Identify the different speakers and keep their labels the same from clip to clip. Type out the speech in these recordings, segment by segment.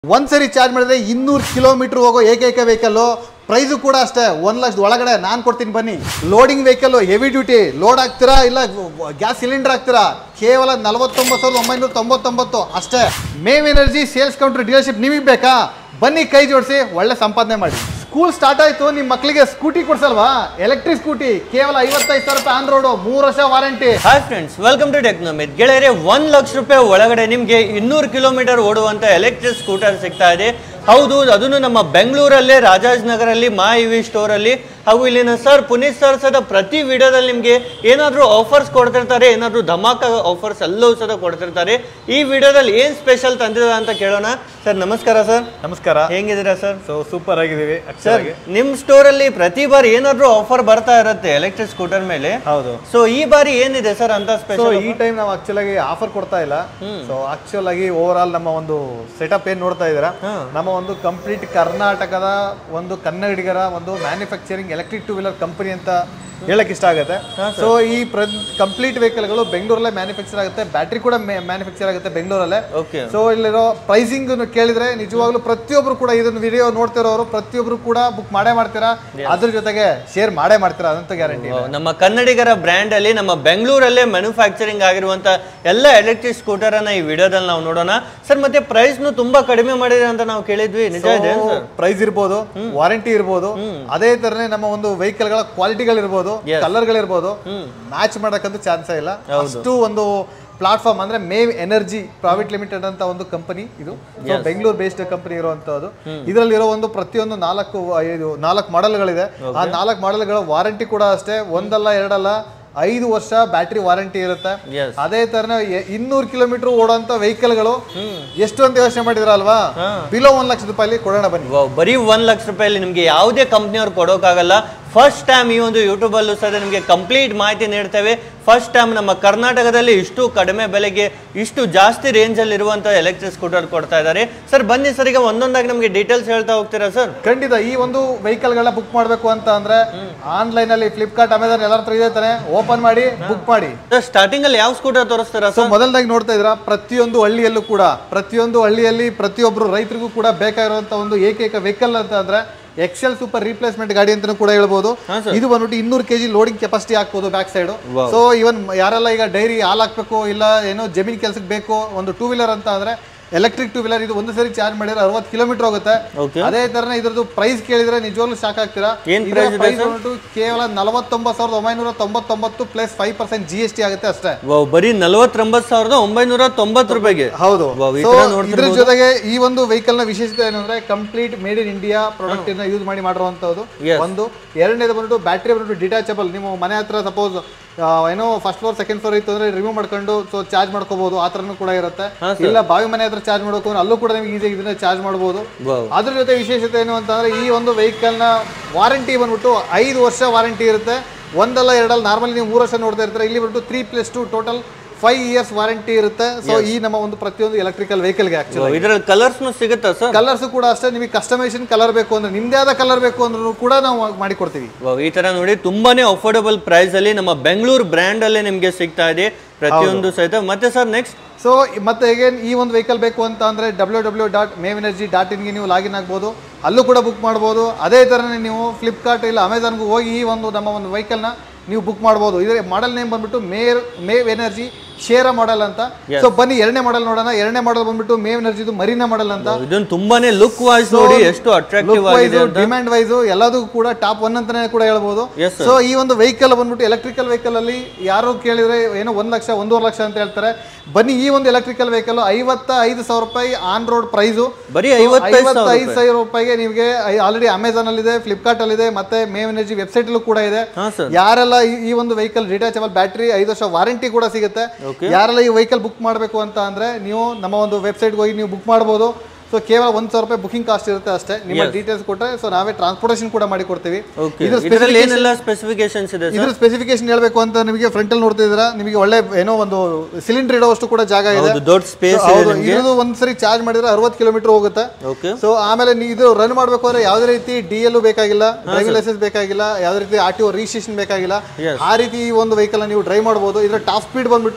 Speaker 1: ಒಂದ್ಸರಿ ಚಾರ್ಜ್ ಮಾಡಿದ್ರೆ ಇನ್ನೂರು ಕಿಲೋಮೀಟರ್ ಹೋಗೋ ಏಕೈಕ ವೆಹಿಕಲ್ಲು ಪ್ರೈಸು ಕೂಡ ಅಷ್ಟೇ ಒಂದು ಲಕ್ಷದ ಒಳಗಡೆ ನಾನು ಕೊಡ್ತೀನಿ ಬನ್ನಿ loading vehicle heavy duty load ಹಾಕ್ತೀರಾ ಇಲ್ಲ ಗ್ಯಾಸ್ ಸಿಲಿಂಡರ್ ಹಾಕ್ತೀರಾ ಕೇವಲ ನಲವತ್ತೊಂಬತ್ತು ಸಾವಿರದ ಒಂಬೈನೂರ ತೊಂಬತ್ತೊಂಬತ್ತು ಅಷ್ಟೇ ಮೇವ್ ಎನರ್ಜಿ ಸೇಲ್ಸ್ ಕೌಂಟರ್ ಡೀಲರ್ಶಿಪ್ ನಿಮಗೆ ಬೇಕಾ ಬನ್ನಿ ಕೈ ಜೋಡಿಸಿ ಒಳ್ಳೆ ಸಂಪಾದನೆ ಮಾಡಿ ಸ್ಕೂಲ್ ಸ್ಟಾರ್ಟ್ ಆಯ್ತು ನಿಮ್ಮ ಮಕ್ಕಳಿಗೆ ಸ್ಕೂಟಿ ಕೊಡ್ಸಲ್ವಾ ಎಲೆಕ್ಟ್ರಿಕ್ ಸ್ಕೂಟಿ ಕೇವಲ ಐವತ್ತೈದು ಸಾವಿರ ರೂಪಾಯಿ ಆನ್ ರೋಡು ಮೂರು ವರ್ಷ warranty
Speaker 2: hi friends welcome to ಟೆಕ್ನೋಮಿತ್ ಗೆಳೆಯರೆ ಒಂದ್ ಲಕ್ಷ ರೂಪಾಯಿ ಒಳಗಡೆ ನಿಮಗೆ ಇನ್ನೂರು ಕಿಲೋಮೀಟರ್ ಓಡುವಂತ ಎಲೆಕ್ಟ್ರಿಕ್ ಸ್ಕೂಟರ್ ಸಿಗ್ತಾ ಇದೆ ಹೌದು ಅದನ್ನು ನಮ್ಮ ಬೆಂಗಳೂರಲ್ಲೇ ರಾಜಾಜ್ನಗರಲ್ಲಿ ಮಾ ಇವಿ ಸ್ಟೋರ್ ಅಲ್ಲಿ ಹಾಗೂ ಇಲ್ಲಿನ ಸರ್ ಪುನೀತ್ ಸರ್ ಸದ ಪ್ರತಿ ವಿಡಿಯೋದಲ್ಲಿ ನಿಮಗೆ ಏನಾದರೂ ಆಫರ್ಸ್ ಕೊಡ್ತಿರ್ತಾರೆ ಏನಾದರೂ ಧಮಾಕ ಆಫರ್ಸ್ ಎಲ್ಲವೂ ಸದ ಕೊಡ್ತಿರ್ತಾರೆ ಈ ವಿಡಿಯೋದಲ್ಲಿ ಏನ್ ಸ್ಪೆಷಲ್ ತಂದಿದ್ದಾರೆ ಅಂತ ಕೇಳೋಣ ಸರ್ ನಮಸ್ಕಾರ ಸರ್
Speaker 3: ನಮಸ್ಕಾರ
Speaker 2: ಹೆಂಗಿದ್ದೀರಾ ಸರ್
Speaker 3: ಸೊ ಸೂಪರ್ ಆಗಿದ್ದೀವಿ
Speaker 2: ಸರ್
Speaker 3: ಆಕ್ಚುಲಿ
Speaker 2: ನಿಮ್ ಸ್ಟೋರ್ ಅಲ್ಲಿ ಪ್ರತಿ ಬಾರಿ ಏನಾದರೂ ಆಫರ್ ಬರ್ತಾ ಇರುತ್ತೆ ಎಲೆಕ್ಟ್ರಿಕ್ ಸ್ಕೂಟರ್ ಮೇಲೆ
Speaker 3: ಹೌದು
Speaker 2: ಸೊ ಈ ಬಾರಿ ಏನಿದೆ ಸರ್ ಅಂತ
Speaker 3: ಸೊ
Speaker 2: ಸ್ಪೆಷಲ್
Speaker 3: ಈ ಟೈಮ್ ನಾವು ಆಕ್ಚುಲ್ ಆಗಿ ಆಫರ್ ಕೊಡ್ತಾ ಇಲ್ಲ ಸೊ ಆಕ್ಚುಲ್ ಆಗಿ ಓವರ್ ಆಲ್ ನಮ್ಮ ಒಂದು ಸೆಟಪ್ ಏನ್ ನೋಡ್ತಾ ಇದ್ದೀರಾ ನಮ್ಮ ಒಂದು ಕಂಪ್ಲೀಟ್ ಕರ್ನಾಟಕದ ಒಂದು ಕನ್ನಡಿಗರ ಒಂದು manufacturing electric two wheeler company ಅಂತ ಹೇಳಕ್ ಇಷ್ಟ ಆಗುತ್ತೆ ಸೊ ಈ ಕಂಪ್ಲೀಟ್ ವೆಹಿಕಲ್ಗಳು ಬೆಂಗಳೂರಲ್ಲೇ ಮ್ಯಾನುಫ್ಯಾಕ್ಚರ್ ಆಗುತ್ತೆ ಬ್ಯಾಟ್ರಿ ಕೂಡ ಮ್ಯಾನುಫ್ಯಾಕ್ಚರ್ ಆಗುತ್ತೆ ಬೆಂಗಳೂರಲ್ಲೇ
Speaker 2: ಓಕೆ
Speaker 3: ಸೊ ಇಲ್ಲಿರೋ ಪ್ರೈಸಿಂಗ್ ಕೇಳಿದ್ರೆ ನಿಜವಾಗ್ಲೂ ಪ್ರತಿಯೊಬ್ರು ಕೂಡ ಇದನ್ನ ವಿಡಿಯೋ ನೋಡ್ತಿರೋರು ಪ್ರತಿಯೊಬ್ರು ಕೂಡ ಬುಕ್ ಮಾಡೇ ಮಾಡ್ತೀರಾ ಅದ್ರ ಜೊತೆಗೆ ಶೇರ್ ಮಾಡೇ ಮಾಡ್ತೀರಾ ಅದಂತ ಗ್ಯಾರಂಟಿ
Speaker 2: ನಮ್ಮ ಕನ್ನಡಿಗರ ಬ್ರ್ಯಾಂಡ್ ಅಲ್ಲಿ ನಮ್ಮ ಬೆಂಗಳೂರಲ್ಲೇ ಮ್ಯಾನುಫ್ಯಾಕ್ಚರಿಂಗ್ ಆಗಿರುವಂತ ಎಲ್ಲ ಎಲೆಕ್ಟ್ರಿಕ್ ಸ್ಕೂಟರ್ ಅನ್ನ ಈ ವಿಡಿಯೋದಲ್ಲಿ ನಾವು ನೋಡೋಣ ಸರ್ ಮತ್ತೆ ಪ್ರೈಸ್ ನು ತುಂಬಾ ಕಡಿಮೆ ಮಾಡಿದೆ ಅಂತ ನಾವು ಕೇಳಿದ್ವಿ ನಿಜ ಇದೆ ಸರ್
Speaker 3: ಪ್ರೈಸ್ ಇರ್ಬೋದು ವಾರಂಟಿ ಇರ್ಬೋದು ಅದೇ ತರನೇ ನಮ್ಮ ಒಂದು ವೆಹಿಕಲ್ ಗಳ ಕ್ವಾಲಿಟಿಗಳು ಇರ್ಬೋದು ಕಲರ್ ಗಳಿರ್ಬೋದು ಮ್ಯಾಚ್ ಮಾಡಕ್ಕಂತೂ ಚಾನ್ಸೇ ಇಲ್ಲ ಅಷ್ಟು ಒಂದು ಪ್ಲಾಟ್ಫಾರ್ಮ್ ಅಂದ್ರೆ ಮೇವ್ ಎನರ್ಜಿ ಪ್ರೈವೇಟ್ ಲಿಮಿಟೆಡ್ ಅಂತ ಒಂದು ಕಂಪನಿ ಇದು ಸೊ ಬೆಂಗಳೂರು ಬೇಸ್ಡ್ ಕಂಪನಿ ಇರುವಂತದ್ದು ಇದರಲ್ಲಿರೋ ಒಂದು ಪ್ರತಿಯೊಂದು ನಾಲ್ಕು ಐದು ನಾಲ್ಕು ಮಾಡೆಲ್ಗಳಿದೆ ಆ ನಾಲ್ಕು ಮಾಡೆಲ್ಗಳ ವಾರಂಟಿ ಕೂಡ ಅಷ್ಟೇ ಒಂದಲ್ಲ ಎರಡಲ್ಲ ಐದು ವರ್ಷ ಬ್ಯಾಟ್ರಿ ವಾರಂಟಿ ಇರುತ್ತೆ
Speaker 2: Yes.
Speaker 3: ಅದೇ ತರನೇ ಇನ್ನೂರು ಕಿಲೋಮೀಟರ್ ಓಡೋಂತ ವೆಹಿಕಲ್ಗಳು ಎಷ್ಟು ಅಂತ ಯೋಚನೆ ಮಾಡಿದ್ರಲ್ವಾ ಬಿಲೋ ಒಂದ್ ಲಕ್ಷ ರೂಪಾಯಿ ಕೊಡೋಣ ಬನ್ನಿ
Speaker 2: ವಾವ್, ಬರೀ ಒಂದ್ ಲಕ್ಷ ರೂಪಾಯಲ್ಲಿ ನಿಮ್ಗೆ ಯಾವುದೇ ಕಂಪ್ನಿಯವ್ರು ಕೊಡೋಕ್ಕಾಗಲ್ಲ ಫಸ್ಟ್ ಟೈಮ್ ಈ ಒಂದು ಯೂಟ್ಯೂಬ್ ಅಲ್ಲೂ ಸಹ ನಿಮಗೆ ಕಂಪ್ಲೀಟ್ ಮಾಹಿತಿ ನೀಡ್ತೇವೆ ಫಸ್ಟ್ ಟೈಮ್ ನಮ್ಮ ಕರ್ನಾಟಕದಲ್ಲಿ ಇಷ್ಟು ಕಡಿಮೆ ಬೆಲೆಗೆ ಇಷ್ಟು ಜಾಸ್ತಿ ರೇಂಜ್ ಅಲ್ಲಿ ಇರುವಂತ ಎಲೆಕ್ಟ್ರಿಕ್ ಸ್ಕೂಟರ್ ಕೊಡ್ತಾ ಇದ್ದಾರೆ ಸರ್ ಬನ್ನಿ ಸರ್ ಈಗ ಒಂದೊಂದಾಗಿ ನಮಗೆ ಡೀಟೇಲ್ಸ್ ಹೇಳ್ತಾ ಹೋಗ್ತೀರಾ ಸರ್
Speaker 3: ಖಂಡಿತ ಈ ಒಂದು ವೆಹಿಕಲ್ ಗಳ ಬುಕ್ ಮಾಡ್ಬೇಕು ಅಂತ ಅಂದ್ರೆ ಆನ್ಲೈನ್ ಅಲ್ಲಿ ಫ್ಲಿಪ್ಕಾರ್ಟ್ ಅಮೆಝಾನ್ ಎಲ್ಲರ ಹತ್ರ ಇದೆ ತಾನೆ ಓಪನ್ ಮಾಡಿ ಬುಕ್ ಮಾಡಿ
Speaker 2: ಸರ್ ಸ್ಟಾರ್ಟಿಂಗ್ ಅಲ್ಲಿ ಯಾವ ಸ್ಕೂಟರ್ ತೋರಿಸ್ತೀರಾ
Speaker 3: ಸೊ
Speaker 2: ಸರ್
Speaker 3: ಮೊದಲದಾಗಿ ನೋಡ್ತಾ ಇದ್ರ ಪ್ರತಿಯೊಂದು ಹಳ್ಳಿಯಲ್ಲೂ ಕೂಡ ಪ್ರತಿಯೊಂದು ಹಳ್ಳಿಯಲ್ಲಿ ಪ್ರತಿಯೊಬ್ರು ರೈತರಿಗೂ ಕೂಡ ಬೇಕಾಗಿರುವಂತ ಒಂದು ಏಕೈಕ ವೆಹಿಕಲ್ ಅಂತ ಅಂದ್ರೆ ಎಕ್ಸೆಲ್ ಸೂಪರ್ ರೀಪ್ಲೇಸ್ಮೆಂಟ್ ಗಾಡಿ ಅಂತಾನೂ ಕೂಡ ಹೇಳ್ಬೋದು ಇದು ಬಂದ್ಬಿಟ್ಟು ಇನ್ನೂರು ಕೆಜಿ ಲೋಡಿಂಗ್ ಕೆಪಾಸಿಟಿ ಹಾಕ್ಬೋದು ಬ್ಯಾಕ್ ಸೈಡ್ ಸೊ ಇವನ್ ಯಾರೆಲ್ಲ ಈಗ ಡೈರಿ ಹಾಲ್ ಹಾಕ್ಬೇಕು ಇಲ್ಲ ಏನೋ ಜಮೀನ್ ಕೆಲ್ಸಕ್ಕೆ ಬೇಕು ಒಂದು ಟೂ ವೀಲರ್ ಅಂತ ಅಂದ್ರೆ ಎಲೆಕ್ಟ್ರಿಕ್ ಟೂ ವೀಲರ್ ಇದು ಒಂದು ಸರಿ ಚಾರ್ಜ್ ಮಾಡಿದ್ರೆ ಅರವತ್ತು ಕಿಲೋಮೀಟರ್ ಹೋಗುತ್ತೆ
Speaker 2: Okay.
Speaker 3: ಅದೇ ತರನೇ ಇದ್ರದ್ದು ಪ್ರೈಸ್ ಕೇಳಿದ್ರೆ ನಿಜವಾಗ್ಲೂ ಶಾಕ್ ಆಗ್ತೀರಾ
Speaker 2: ಏನ್
Speaker 3: ಇದರ
Speaker 2: price ಇದೆ
Speaker 3: ಪ್ರೈಸ್ ಬಂದ್ಬಿಟ್ಟು ಕೇವಲ ನಲವತ್ತೊಂಬತ್ತು ಸಾವಿರದ ಒಂಬೈನೂರ ತೊಂಬತ್ತೊಂಬತ್ತು plus five percent G S T ಆಗುತ್ತೆ ಅಷ್ಟೇ
Speaker 2: ವಾವ್, ಬರೀ ನಲವತ್ತೊಂಬತ್ತು ಸಾವಿರದ ಒಂಬೈನೂರ ತೊಂಬತ್ತು ರೂಪಾಯಿಗೆ
Speaker 3: ಹೌದು
Speaker 2: ವಾವ್, ಈ
Speaker 3: So,
Speaker 2: ತರ ನೋಡ್ತಿರ್ಬೋದು.
Speaker 3: ಇದ್ರ ಜೊತೆಗೆ ಈ ಒಂದು ವೆಹಿಕಲ್ ನ ವಿಶೇಷತೆ ಏನಂದ್ರೆ complete made in India product ಅನ್ನ ಯೂಸ್ ಮಾಡಿ ಮಾಡಿರುವಂತದ್ದು
Speaker 2: Yes.
Speaker 3: ಒಂದು ಎರಡನೇದು ಬಂದ್ಬಿಟ್ಟು ಬ್ಯಾಟ್ರಿ ಬಂದ್ಬಿಟ್ಟು ಡಿಟ್ಯಾಚಬಲ್ ನೀವು ಮನೆ ಹತ್ರ ಸಪೋಸ್ ಏನೋ ಫಸ್ಟ್ ಫ್ಲೋರ್ ಸೆಕೆಂಡ್ ಫ್ಲೋರ್ ಇತ್ತು ಅಂದ್ರೆ ರಿಮೂವ್ ಮಾಡ್ಕೊಂಡು ಸೊ ಚಾರ್ಜ್ ಮಾಡ್ಕೋಬಹುದು ಆ ತರನು ಕೂಡ ಇರುತ್ತೆ ಇಲ್ಲ ಬಾವಿ ಮನೆ ಹತ್ರ ಚಾರ್ಜ್ ಮಾಡ್ಬೇಕು ಅಂದ್ರೆ ಅಲ್ಲೂ ಕೂಡ ನಿಮಗೆ ಈಸಿಯಾಗಿ ಇದನ್ನ ಚಾರ್ಜ್ ಮಾಡಬಹುದು
Speaker 2: ವಾವ್.
Speaker 3: ಅದ್ರ ಜೊತೆ ವಿಶೇಷತೆ ಏನು ಅಂತಂದ್ರೆ ಈ ಒಂದು ವೆಹಿಕಲ್ ನ ವಾರಂಟಿ ಬಂದ್ಬಿಟ್ಟು ಐದು ವರ್ಷ ವಾರಂಟಿ ಇರುತ್ತೆ ಒಂದಲ್ಲ ಎರಡಲ್ಲ ನಾರ್ಮಲಿ ನೀವು ಮೂರು ವರ್ಷ ನೋಡ್ತಾ ಇರ್ತಾರೆ ಇಲ್ಲಿ ಬಂದ್ಬಿಟ್ಟು three plus two total five years warranty ಇರುತ್ತೆ ಸೊ ಈ ನಮ್ಮ ಒಂದು ಪ್ರತಿಯೊಂದು ಎಲೆಕ್ಟ್ರಿಕಲ್ ವೆಹಿಕಲ್ಗೆ ಆಕ್ಚುಲಿ
Speaker 2: ವಾವ್, ಇದ್ರಲ್ಲಿ ಕಲರ್ಸ್ನು ಸಿಗುತ್ತಾ ಸರ್
Speaker 3: ಕಲರ್ಸ್ ಕೂಡ ಅಷ್ಟೇ ನಿಮಗೆ ಕಸ್ಟಮೈಸೇಷನ್ ಕಲರ್ ಬೇಕು ಅಂದ್ರೆ ನಿಮ್ದೇ ಆದ ಕಲರ್ ಬೇಕು ಅಂದ್ರೂ ಕೂಡ ನಾವು ಮಾಡಿಕೊಡ್ತೀವಿ
Speaker 2: ವಾವ್, ಈ ತರ ನೋಡಿ ತುಂಬಾನೇ ಅಫೋರ್ಡಬಲ್ ಪ್ರೈಸ್ ಅಲ್ಲಿ ನಮ್ಮ ಬೆಂಗಳೂರು ಬ್ರ್ಯಾಂಡ್ ಅಲ್ಲೇ ನಿಮ್ಗೆ ಸಿಗ್ತಾ ಇದೆ ಪ್ರತಿಯೊಂದು ಸಹಿತ ಮತ್ತೆ ಸರ್ ನೆಕ್ಸ್ಟ್
Speaker 3: ಸೊ ಮತ್ತೆ ಹೇಗೇನ್ ಈ ಒಂದು ವೆಹಿಕಲ್ ಬೇಕು ಅಂತ ಅಂದ್ರೆ ಡಬ್ಲ್ಯೂ ಡಬ್ಲ್ಯೂ ಡಾಟ್ ಮೇವ್ ಎನರ್ಜಿ ಡಾಟ್ ಇನ್ಗೆ ನೀವು ಲಾಗಿನ್ ಆಗ್ಬೋದು ಅಲ್ಲೂ ಕೂಡ ಬುಕ್ ಮಾಡ್ಬೋದು ಅದೇ ಥರನೇ ನೀವು ಫ್ಲಿಪ್ಕಾರ್ಟ್ ಇಲ್ಲ ಅಮೆಝಾನ್ಗೂ ಹೋಗಿ ಈ ಒಂದು ನಮ್ಮ ಒಂದು ವೆಹಿಕಲ್ನ ನೀವು ಬುಕ್ ಮಾಡ್ಬೋದು ಇದ್ರ ಮಾಡೆಲ್ ನೇಮ್ ಬಂದ್ಬಿಟ್ಟು ಮೇರ್ ಮೇವ್ ಎನರ್ಜಿ ಶೇರ ಮಾಡೆಲ್ ಅಂತ ಸೊ ಬನ್ನಿ ಎರಡನೇ ಮಾಡೆಲ್ ನೋಡೋಣ ಎರಡನೇ ಮಾಡೆಲ್ ಬಂದ್ಬಿಟ್ಟು ಮೇವ್ ಎನರ್ಜಿದು ಮರೀನಾ ಮಾಡೆಲ್ ಅಂತ
Speaker 2: ಇದನ್ನ ತುಂಬಾನೇ ಲುಕ್ ವೈಸ್ ನೋಡಿ ಎಷ್ಟು ಅಟ್ರಾಕ್ಟಿವ್ ಆಗಿದೆ ಅಂತ
Speaker 3: ಡಿಮ್ಯಾಂಡ್ ವೈಸ್ ಎಲ್ಲದೂ ಕೂಡ ಟಾಪ್ ಒನ್ ಅಂತಾನೆ ಕೂಡ ಹೇಳ್ಬೋದು
Speaker 2: Yes, sir.
Speaker 3: ಸೊ ಈ ಒಂದು ವೆಹಿಕಲ್ ಬಂದ್ಬಿಟ್ಟು ಎಲೆಕ್ಟ್ರಿಕಲ್ ವೆಹಿಕಲ್ ಅಲ್ಲಿ ಯಾರು ಕೇಳಿದ್ರೆ ಏನೋ ಒಂದ್ ಲಕ್ಷ ಒಂದೂವರೆ ಲಕ್ಷ ಅಂತ ಹೇಳ್ತಾರೆ ಬನ್ನಿ ಈ ಒಂದು ಎಲೆಕ್ಟ್ರಿಕಲ್ ವೆಹಿಕಲ್ ಐವತ್ತ ಐದು ಸಾವಿರ ರೂಪಾಯಿ ಆನ್ ರೋಡ್ ಪ್ರೈಸು
Speaker 2: ಬರೀ ಐವತ್ತೈದು ಸಾವಿರ
Speaker 3: ಐವತ್ತೈದು ಸಾವಿರ ರೂಪಾಯಿಗೆ ನಿಮಗೆ ಆಲ್ರೆಡಿ ಅಮೆಝಾನ್ ಅಲ್ಲಿ ಇದೆ ಫ್ಲಿಪ್ಕಾರ್ಟ್ ಅಲ್ಲಿ ಇದೆ ಮತ್ತೆ ಮೇವ್ ಎನರ್ಜಿ ವೆಬ್ಸೈಟ್ ಅಲ್ಲೂ ಕೂಡ ಇದೆ
Speaker 2: ಹಾ ಸರ್
Speaker 3: ಯಾರೆಲ್ಲ ಈ- ಈ ಒಂದು ವೆಹಿಕಲ್ ಡಿಟ್ಯಾಚಬಲ್ ಬ್ಯಾಟ್ರಿ ಐದು ವರ್ಷ ವಾರಂಟಿ ಕೂಡ ಸಿಗುತ್ತೆ ಯಾರೆಲ್ಲ ಈ ವೆಹಿಕಲ್ ಬುಕ್ ಮಾಡಬೇಕು ಅಂತ ಅಂದ್ರೆ ನೀವು ನಮ್ಮ ಒಂದು ವೆಬ್ಸೈಟ್ಗೆ ಹೋಗಿ ನೀವು ಬುಕ್ ಮಾಡ್ಬೋದು ಸೊ ಕೇವಲ ಒಂದ್ ಸಾವಿರ ರೂಪಾಯಿ ಬುಕಿಂಗ್ ಕಾಸ್ಟ್ ಇರುತ್ತೆ ಅಷ್ಟೇ ನಿಮ್ಮ ಡೀಟೇಲ್ಸ್ ಕೊಟ್ಟರೆ ಸೊ ನಾವೇ ಟ್ರಾನ್ಸ್ಪೋರ್ಟೇಷನ್ ಕೂಡ ಮಾಡಿ ಕೊಡ್ತೀವಿ
Speaker 2: ಓಕೆ
Speaker 3: ಇದ್ರ
Speaker 2: ಇದರಲ್ಲಿ ಏನೆಲ್ಲ ಸ್ಪೆಸಿಫಿಕೇಶನ್ಸ್ ಇದೆ
Speaker 3: ಇದ್ರ ಸ್ಪೆಸಿಫಿಕೇಶನ್ ಹೇಳ್ಬೇಕು ಅಂತ ನಿಮಗೆ ಫ್ರಂಟ್ ಅಲ್ಲಿ ನೋಡ್ತಾ ಇದ್ದೀರಾ ನಿಮಗೆ ಒಳ್ಳೆ ಏನೋ ಒಂದು ಸಿಲಿಂಡರ್ ಇಡೋಷ್ಟು ಕೂಡ ಜಾಗ ಇದೆ
Speaker 2: ಹೌದು ದೊಡ್ಡ ಸ್ಪೇಸ್
Speaker 3: ಹೌದು ಇದು ಒಂದ್ಸರಿ ಚಾರ್ಜ್ ಮಾಡಿದ್ರೆ ಅರವತ್ತು ಕಿಲೋಮೀಟರ್ ಹೋಗುತ್ತೆ
Speaker 2: ಓಕೆ
Speaker 3: ಸೊ ಆಮೇಲೆ ನೀವು ಇದು ರನ್ ಮಾಡಬೇಕು ಅಂದ್ರೆ ಯಾವುದೇ ರೀತಿ ಡಿ ಎಲ್ ಬೇಕಾಗಿಲ್ಲ ಡ್ರೈವಿಂಗ್ ಲೈಸೆನ್ಸ್ ಬೇಕಾಗಿಲ್ಲ ಯಾವುದೇ ರೀತಿ ಆರ್ ಟಿ ಒ ರಿಜಿಸ್ಟ್ರೇಷನ್ ಬೇಕಾಗಿಲ್ಲ ಆ ರೀತಿ ಈ ಒಂದು ವೆಹಿಕಲ್ ನೀವು ಡ್ರೈವ್ ಮಾಡಬಹುದು ಇದರ ಟಾಪ್ ಸ್ಪೀಡ್ ಬಂದ್ಬಿಟ್ಟು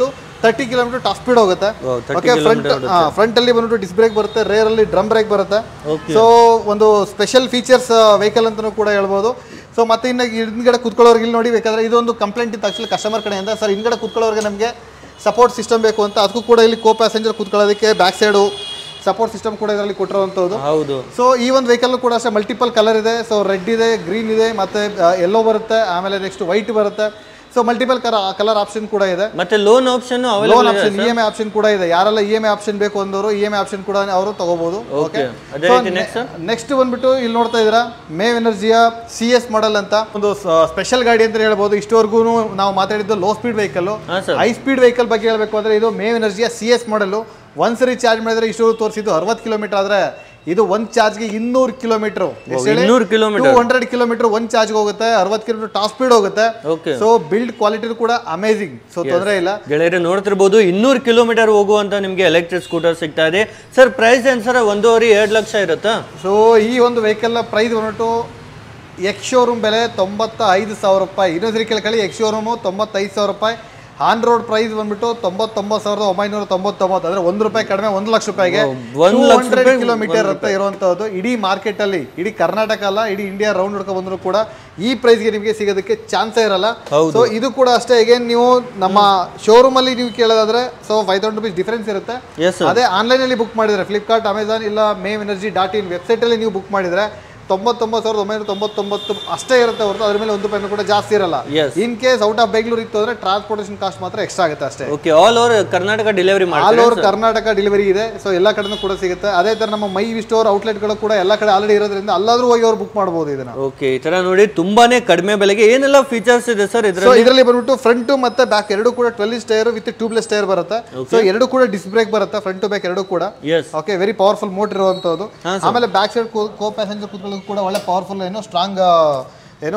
Speaker 1: ತರ್ಟಿ ಕಿಲೋಮೀಟರ್ ಟಾಪ್ ಸ್ಪೀಡ್ ಹೋಗುತ್ತೆ
Speaker 2: Wow, 30
Speaker 1: ಓಕೆ ಫ್ರಂಟ್ ಫ್ರಂಟ್ ಅಲ್ಲಿ ಬಂದ್ಬಿಟ್ಟು ಡಿಸ್ ಬ್ರೇಕ್ ಬರುತ್ತೆ ರೇರ್ ಅಲ್ಲಿ ಡ್ರಮ್ ಬ್ರೇಕ್ ಬರುತ್ತೆ
Speaker 2: Okay.
Speaker 1: ಸೊ ಒಂದು ಸ್ಪೆಷಲ್ ಫೀಚರ್ಸ್ ವೆಹಿಕಲ್ ಅಂತಾನೂ ಕೂಡ ಹೇಳ್ಬೋದು ಸೊ ಮತ್ತೆ ಇನ್ನು ಹಿಂದ್ಗಡೆ ಕುತ್ಕೊಳ್ಳೋರ್ಗೆ ಇಲ್ಲಿ ನೋಡಿ ಬೇಕಾದ್ರೆ ಇದೊಂದು ಕಂಪ್ಲೇಂಟ್ ಇತ್ತು ಆಕ್ಚುಲಿ ಕಸ್ಟಮರ್ ಕಡೆಯಿಂದ ಸರ್ ಹಿಂದ್ಗಡೆ ಕುತ್ಕೊಳ್ಳೋರಿಗೆ ನಮಗೆ ಸಪೋರ್ಟ್ ಸಿಸ್ಟಮ್ ಬೇಕು ಅಂತ ಅದಕ್ಕೂ ಕೂಡ ಇಲ್ಲಿ ಕೋ ಪ್ಯಾಸೆಂಜರ್ ಕುತ್ಕೊಳ್ಳೋದಕ್ಕೆ ಬ್ಯಾಕ್ ಸೈಡು ಸಪೋರ್ಟ್ ಸಿಸ್ಟಮ್ ಕೂಡ ಇದರಲ್ಲಿ ಕೊಟ್ಟಿರುವಂಥದ್ದು
Speaker 2: ಹೌದು
Speaker 1: ಸೊ ಈ ಒಂದು ವೆಹಿಕಲ್ ಕೂಡ ಅಷ್ಟೇ ಮಲ್ಟಿಪಲ್ ಕಲರ್ ಇದೆ ಸೊ ರೆಡ್ ಇದೆ ಗ್ರೀನ್ ಇದೆ ಮತ್ತೆ ಎಲ್ಲೋ ಬರುತ್ತೆ ಆಮೇಲೆ ನೆಕ್ಸ್ಟ್ ವೈಟ್ ಬರುತ್ತೆ ಸೊ ಮಲ್ಟಿಪಲ್ ಕಲರ್ ಆಪ್ಷನ್ ಕೂಡ ಇದೆ
Speaker 2: ಮತ್ತೆ loan option
Speaker 1: loan
Speaker 2: available
Speaker 1: option E M I option ಕೂಡ ಇದೆ ಯಾರೆಲ್ಲ ಇ ಎಮ್ ಐ ಆಪ್ಷನ್ ಬೇಕು ಅಂದವರು ಇ ಎಮ್ ಐ ಆಪ್ಷನ್ ಕೂಡ ಅವರು ತಗೋಬಹುದು ಓಕೆ
Speaker 2: ಅದೇ ರೀತಿ next?
Speaker 1: ನೆಕ್ಸ್ಟ್ ಬಂದ್ಬಿಟ್ಟು ಇಲ್ಲಿ ನೋಡ್ತಾ ಇದ್ದೀರಾ ಮೇವ್ ಎನರ್ಜಿಯ ಸಿ ಎಸ್ ಮಾಡೆಲ್ ಅಂತ ಒಂದು ಸ್ಪೆಷಲ್ ಗಾಡಿ ಅಂತ ಹೇಳ್ಬೋದು ಇಷ್ಟವರೆಗೂ ನಾವು ಮಾತಾಡಿದ್ದು ಲೋ ಸ್ಪೀಡ್ ವೆಹಿಕಲ್
Speaker 2: ಹಾ ಸರ್
Speaker 1: ಹೈ ಸ್ಪೀಡ್ ವೆಹಿಕಲ್ ಬಗ್ಗೆ ಹೇಳಬೇಕು ಅಂದ್ರೆ ಇದು ಮೇವ್ ಎನರ್ಜಿಯ ಸಿ ಎಸ್ ಮಾಡೆಲ್ ಒಂದ್ಸರಿ ಚಾರ್ಜ್ ಮಾಡಿದ್ರೆ ಇಷ್ಟು ತೋರಿಸಿದ್ದು ಅರವತ್ತು ಕಿಲೋಮೀಟರ್ ಆದ್ರೆ ಇದು ಒಂದ್ ಚಾರ್ಜ್ಗೆ ಇನ್ನೂರು ಕಿಲೋಮೀಟರ್
Speaker 2: ಇನ್ನೂರು ಕಿಲೋಮೀಟರ್
Speaker 1: ಟೂ ಹಂಡ್ರೆಡ್ ಕಿಲೋಮೀಟರ್ ಒಂದ್ ಚಾರ್ಜ್ ಹೋಗುತ್ತೆ ಅರವತ್ತು ಕಿಲೋಮೀಟರ್ ಟಾಪ್ ಸ್ಪೀಡ್ ಹೋಗುತ್ತೆ
Speaker 2: ಓಕೆ
Speaker 1: ಸೊ ಬಿಲ್ಡ್ ಕ್ವಾಲಿಟಿ ಕೂಡ ಅಮೇಸಿಂಗ್ ಸೊ ತೊಂದರೆ ಇಲ್ಲ
Speaker 2: ಗೆಳೆಯರೆ ನೋಡ್ತಿರ್ಬೋದು ಇನ್ನೂರು ಕಿಲೋಮೀಟರ್ ಹೋಗುವಂತ ನಿಮಗೆ ಎಲೆಕ್ಟ್ರಿಕ್ ಸ್ಕೂಟರ್ ಸಿಗ್ತಾ ಇದೆ ಸರ್ ಪ್ರೈಸ್ ಏನ್ ಸರ್ ಒಂದೂವರೆ ಎರಡು ಲಕ್ಷ ಇರುತ್ತಾ
Speaker 1: ಸೊ ಈ ಒಂದು ವೆಹಿಕಲ್ನ ಪ್ರೈಸ್ ಬಂದ್ಬಿಟ್ಟು ಎಕ್ಸ್ ಶೋರೂಮ್ ಬೆಲೆ ತೊಂಬತ್ತ ಐದು ಸಾವಿರ ರೂಪಾಯಿ ಇನ್ನೊಂದ್ಸರಿ ಕೇಳ್ಕೊಳ್ಳಿ ಎಕ್ಸ್ ಶೋರೂಮು ತೊಂಬತ್ತೈದು ಸಾವಿರ ರೂಪಾಯಿ ಆನ್ ರೋಡ್ ಪ್ರೈಸ್ ಬಂದ್ಬಿಟ್ಟು ತೊಂಬತ್ತೊಂಬತ್ತು ಸಾವಿರದ ಒಂಬೈನೂರ ತೊಂಬತ್ತೊಂಬತ್ತು ಅಂದ್ರೆ ಒಂದು ರೂಪಾಯಿ ಕಡಿಮೆ ಒಂದು ಲಕ್ಷ ರೂಪಾಯಿಗೆ
Speaker 2: ಒಂದ್ ಲಕ್ಷ
Speaker 1: ಹಂಡ್ರೆಡ್
Speaker 2: ರೂಪಾಯಿ
Speaker 1: ಕಿಲೋಮೀಟರ್ ಅಂತ ಇರುವಂತದ್ದು ಇಡೀ ಮಾರ್ಕೆಟ್ ಅಲ್ಲಿ ಇಡೀ ಕರ್ನಾಟಕ ಅಲ್ಲ ಇಡೀ ಇಂಡಿಯಾ ರೌಂಡ್ ಹೊಡ್ಕೊ ಬಂದ್ರು ಕೂಡ ಈ ಪ್ರೈಸ್ಗೆ ನಿಮಗೆ ಸಿಗೋದಕ್ಕೆ ಚಾನ್ಸೇ ಇರಲ್ಲ
Speaker 2: ಹೌದು.
Speaker 1: ಸೊ ಇದು ಕೂಡ ಅಷ್ಟೇ ಅಗೇನ್ ನೀವು ನಮ್ಮ ಶೋರೂಮ್ ಅಲ್ಲಿ ನೀವು ಕೇಳೋದಾದ್ರೆ so five thousand rupees difference ಇರುತ್ತೆ
Speaker 2: ಎಸ್ ಸರ್
Speaker 1: ಅದೇ ಆನ್ಲೈನಲ್ಲಿ ಬುಕ್ ಮಾಡಿದ್ರೆ ಫ್ಲಿಪ್ಕಾರ್ಟ್ ಅಮೆಝಾನ್ ಇಲ್ಲ ಮೇವ್ ಎನರ್ಜಿ ಡಾಟ್ ಇನ್ ವೆಬ್ಸೈಟಲ್ಲಿ ನೀವು ಬುಕ್ ಮಾಡಿದ್ರೆ ತೊಂಬತ್ತೊಂಬತ್ತು ಸಾವಿರದ ಒಂಬೈನೂರ ತೊಂಬತ್ತೊಂಬತ್ತು ಅಷ್ಟೇ ಇರುತ್ತೆ ಹೊರತು ಅದ್ರ ಮೇಲೆ ಒಂದು ರೂಪಾಯಿನೂ ಕೂಡ ಜಾಸ್ತಿ ಇರಲ್ಲ
Speaker 2: Yes.
Speaker 1: In case out of Bengaluru ಇತ್ತು ಅಂದ್ರೆ ಟ್ರಾನ್ಸ್ಪೋರ್ಟೇಷನ್ ಕಾಸ್ಟ್ ಮಾತ್ರ ಎಕ್ಸ್ಟ್ರಾ ಆಗುತ್ತೆ ಅಷ್ಟೇ
Speaker 2: okay all over Karnataka delivery
Speaker 1: all
Speaker 2: ಮಾಡ್ತಾರೆ
Speaker 1: ಓವರ್ ಕರ್ನಾಟಕ ಡೆಲಿವರಿ ಇದೆ ಸೊ ಎಲ್ಲ ಕಡೆನೂ ಕೂಡ ಸಿಗುತ್ತೆ ಅದೇ ತರ ನಮ್ಮ ಮೈ ಸ್ಟೋರ್ ಔಟ್ಲೆಟ್ಗಳು ಕೂಡ ಎಲ್ಲ ಕಡೆ ಆಲ್ರೆಡಿ ಇರೋದ್ರಿಂದ ಅಲ್ಲಾದ್ರೂ ಹೋಗಿ ಅವ್ರು ಬುಕ್ ಮಾಡಬಹುದು ಇದನ್ನ
Speaker 2: ಓಕೆ ಈ ತರ ನೋಡಿ ತುಂಬಾನೇ ಕಡಿಮೆ ಬೆಲೆಗೆ ಏನೆಲ್ಲ ಫೀಚರ್ಸ್ ಇದೆ ಸರ್
Speaker 1: ಸೊ
Speaker 2: ಇದ್ರಲ್ಲಿ
Speaker 1: ಇದರಲ್ಲಿ ಬಂದ್ಬಿಟ್ಟು ಫ್ರಂಟ್ ಮತ್ತೆ ಬ್ಯಾಕ್ ಎರಡು ಕೂಡ twelve inch tyre with tubeless tyre ಬರುತ್ತೆ ಸೊ ಎರಡು ಕೂಡ ಡಿಸ್ ಬ್ರೇಕ್ ಬರುತ್ತೆ ಫ್ರಂಟ್ ಟು ಬ್ಯಾಕ್ ಎರಡು ಕೂಡ
Speaker 2: yes
Speaker 1: okay very powerful motor ಇರುವಂತದ್ದು ಆಮೇಲೆ ಬ್ಯಾಕ್ ಸೈಡ್ ಕೋ ಪ್ಯಾಸೆಂಜರ್ ಕೂತ್ಕೊಳ್ಳೋದು ಕೂಡ ಒಳ್ಳೆ ಪವರ್ಫುಲ್ ಏನೋ ಸ್ಟ್ರಾಂಗ್ ಏನೋ